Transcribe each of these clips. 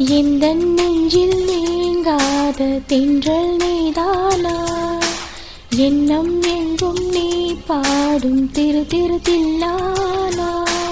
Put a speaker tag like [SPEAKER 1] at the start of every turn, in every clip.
[SPEAKER 1] எந்த நெஞ்சில் நீங்காத தென்றல் நீதானா எண்ணம் எங்கும் நீ பாடும் திரு திரு தில்லானா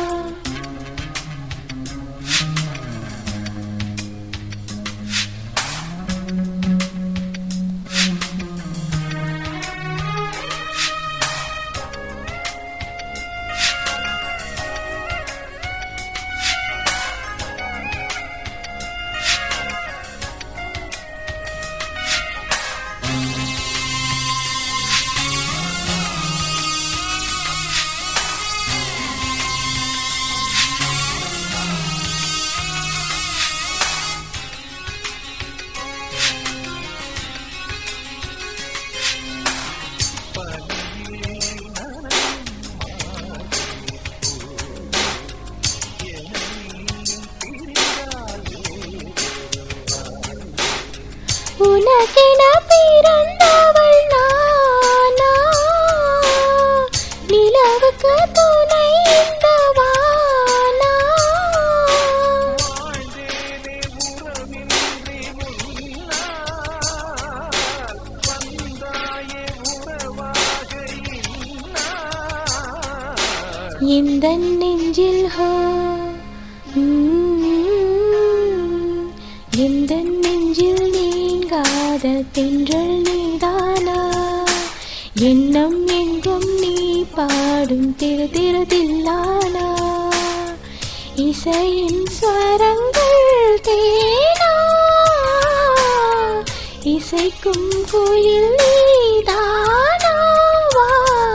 [SPEAKER 1] உனக்கென பிறந்தவள் நானா நிலவுக்கு துணை இந்த வானா இந்த நெஞ்சில் ஹோ எந்த நெஞ்சில் நீங்காத தென்றல் நீதானா எண்ணம் எங்கும் நீ பாடும் திரு திரு தில்லானா இசையின் ஸ்வரங்கள் தேனா இசைக்கும் குயில் நீதானா வா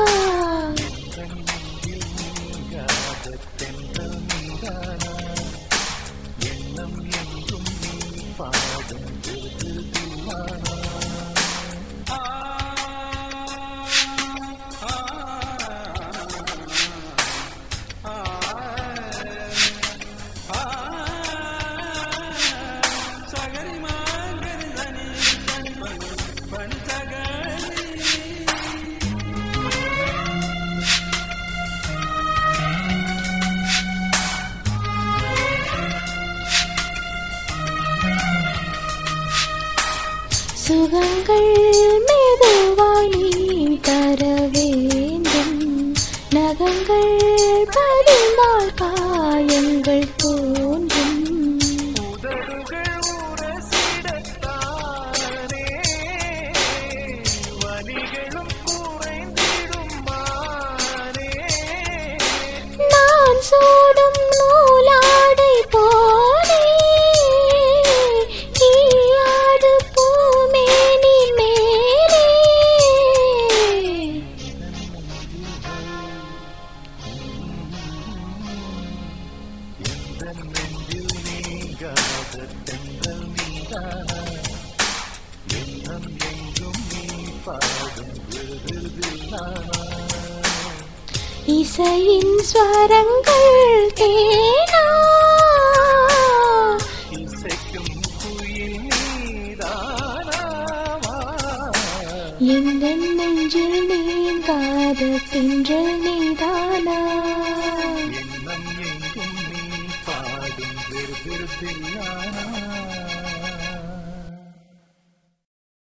[SPEAKER 1] சுகங்கள் மெதுவாய் நீ தர வேண்டும் நகங்கள் பதினால் காயங்கள் தோன்றும் நான் சூடும் நூலாடை போலே ஈயாடு பூமேனி மேலே இசையின் ஸ்வரங்கள் தேனா எந்த நெஞ்சில் நீங்காத தென்றல் நீதானா
[SPEAKER 2] எண்ணம் எங்கும் நீ பாடும் விருதிருதில்லானா